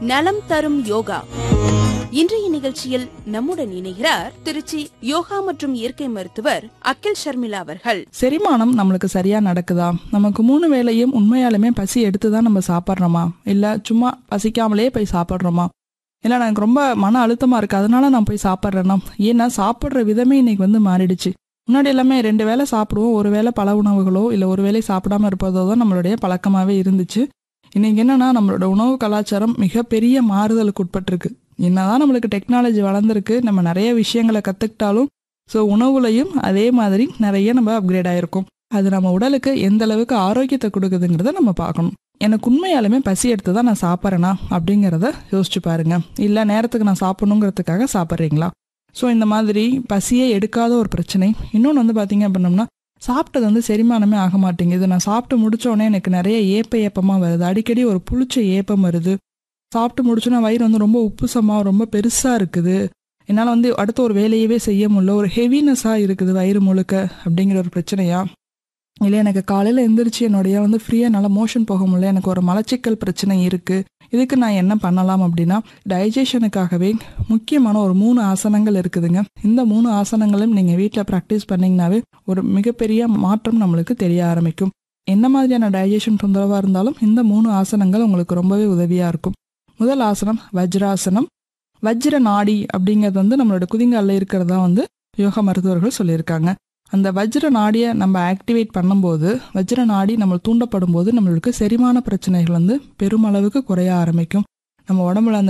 நலம் தரும் யோகா இன்றைய நிகழ்ச்சியில் நம்முடன் இணைகிறார் திருச்சி யோகா மற்றும் இயற்கை மருத்துவர் அகில் ஷர்மிளா அவர்கள் செரிமானம் நம்மளுக்கு சரியா நடக்குதா நமக்கு மூணு வேளையும் உண்மையாலுமே பசி எடுத்து தான் நம்ம சாப்பிட்றோமா இல்ல சும்மா பசிக்காமலே போய் சாப்பிட்றோமா இல்ல எனக்கு ரொம்ப மன அழுத்தமா இருக்கு அதனால நான் போய் சாப்பிட்றேன்னா ஏன்னா சாப்பிட்ற விதமே இன்னைக்கு வந்து மாறிடுச்சு முன்னாடி எல்லாமே ரெண்டு வேளை சாப்பிடுவோம் ஒரு வேளை பல உணவுகளோ இல்ல ஒரு வேளை சாப்பிடாம இருப்பதோ தான் நம்மளுடைய பழக்கமாவே இருந்துச்சு இன்னைக்கு என்னன்னா நம்மளோட உணவு கலாச்சாரம் மிகப்பெரிய மாறுதலுக்கு உட்பட்டிருக்கு என்னதான் நம்மளுக்கு டெக்னாலஜி வளர்ந்துருக்கு நம்ம நிறைய விஷயங்களை கத்துக்கிட்டாலும் ஸோ உணவுலையும் அதே மாதிரி நிறைய நம்ம அப்கிரேட் ஆயிருக்கும் அது நம்ம உடலுக்கு எந்த அளவுக்கு ஆரோக்கியத்தை கொடுக்குதுங்கிறத நம்ம பார்க்கணும் எனக்கு உண்மையாலுமே பசி எடுத்து தான் நான் சாப்பிட்றேனா அப்படிங்கிறத யோசிச்சு பாருங்க இல்லை நேரத்துக்கு நான் சாப்பிடணுங்கிறதுக்காக சாப்பிட்றீங்களா ஸோ இந்த மாதிரி பசியே எடுக்காத ஒரு பிரச்சனை இன்னொன்று வந்து பார்த்தீங்க அப்படின்னம்னா சாப்பிட்டது வந்து செரிமானமே ஆக மாட்டேங்குது நான் சாப்பிட்டு முடிச்ச உடனே எனக்கு நிறைய ஏப்ப ஏப்பமாக வருது அடிக்கடி ஒரு புளிச்ச ஏப்பம் வருது சாப்பிட்டு முடிச்சோன்னா வயிறு வந்து ரொம்ப உப்புசமாக ரொம்ப பெருசாக இருக்குது என்னால் வந்து அடுத்த ஒரு வேலையவே செய்ய முடியல ஒரு ஹெவினஸாக இருக்குது வயிறு முழுக்க அப்படிங்கிற ஒரு பிரச்சனையா இல்லை எனக்கு காலையில் எந்திரிச்சு என்னுடைய வந்து ஃப்ரீயாக நல்லா மோஷன் போக முடியல எனக்கு ஒரு மலச்சிக்கல் பிரச்சனை இருக்குது இதுக்கு நான் என்ன பண்ணலாம் அப்படின்னா டைஜஷனுக்காகவே முக்கியமான ஒரு மூணு ஆசனங்கள் இருக்குதுங்க இந்த மூணு ஆசனங்களும் நீங்கள் வீட்டில் ப்ராக்டிஸ் பண்ணிங்கனாவே ஒரு மிகப்பெரிய மாற்றம் நம்மளுக்கு தெரிய ஆரம்பிக்கும் என்ன மாதிரியான டைஜஷன் தொந்தரவாக இருந்தாலும் இந்த மூணு ஆசனங்கள் உங்களுக்கு ரொம்பவே உதவியாக இருக்கும் முதல் ஆசனம் வஜ்ராசனம் வஜ்ர நாடி அப்படிங்கிறது வந்து நம்மளோட குதிங்காலில் இருக்கிறதா வந்து யோகா மருத்துவர்கள் சொல்லியிருக்காங்க அந்த வஜ்ர நாடியை நம்ம ஆக்டிவேட் பண்ணும்போது வஜ்ர நாடி நம்ம தூண்டப்படும் போது நம்மளுக்கு செரிமான பிரச்சனைகள் வந்து பெருமளவுக்கு குறைய ஆரம்பிக்கும் நம்ம உடம்புல அந்த